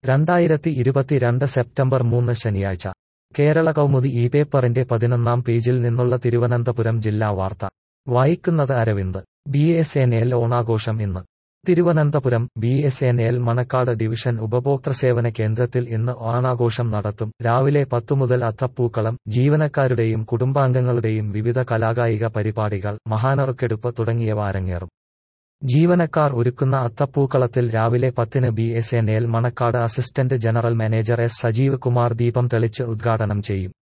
രണ്ടായിരത്തി ഇരുപത്തിരണ്ട് സെപ്റ്റംബർ മൂന്ന് ശനിയാഴ്ച കേരള കൗമുദി ഈ പേപ്പറിന്റെ പതിനൊന്നാം പേജിൽ നിന്നുള്ള തിരുവനന്തപുരം ജില്ലാ വാർത്ത വായിക്കുന്നത് Aravind B S N L ഓണാഘോഷം ഇന്ന് Thiruvananthapuram B S N L Manakkad division ഉപഭോക്തൃ സേവന കേന്ദ്രത്തിൽ ഇന്ന് ഓണാഘോഷം നടത്തും രാവിലെ പത്തു മുതൽ അത്തപ്പൂക്കളം ജീവനക്കാരുടെയും കുടുംബാംഗങ്ങളുടെയും വിവിധ കലാകായിക പരിപാടികൾ മഹാനറുക്കെടുപ്പ് തുടങ്ങിയവ അരങ്ങേറും ജീവനക്കാർ ഒരുക്കുന്ന അത്തപ്പൂക്കളത്തിൽ രാവിലെ പത്തിന് B S N L Manakkad assistant general manager S Sajeev Kumar ദീപം തെളിച്ച് ഉദ്ഘാടനം ചെയ്യും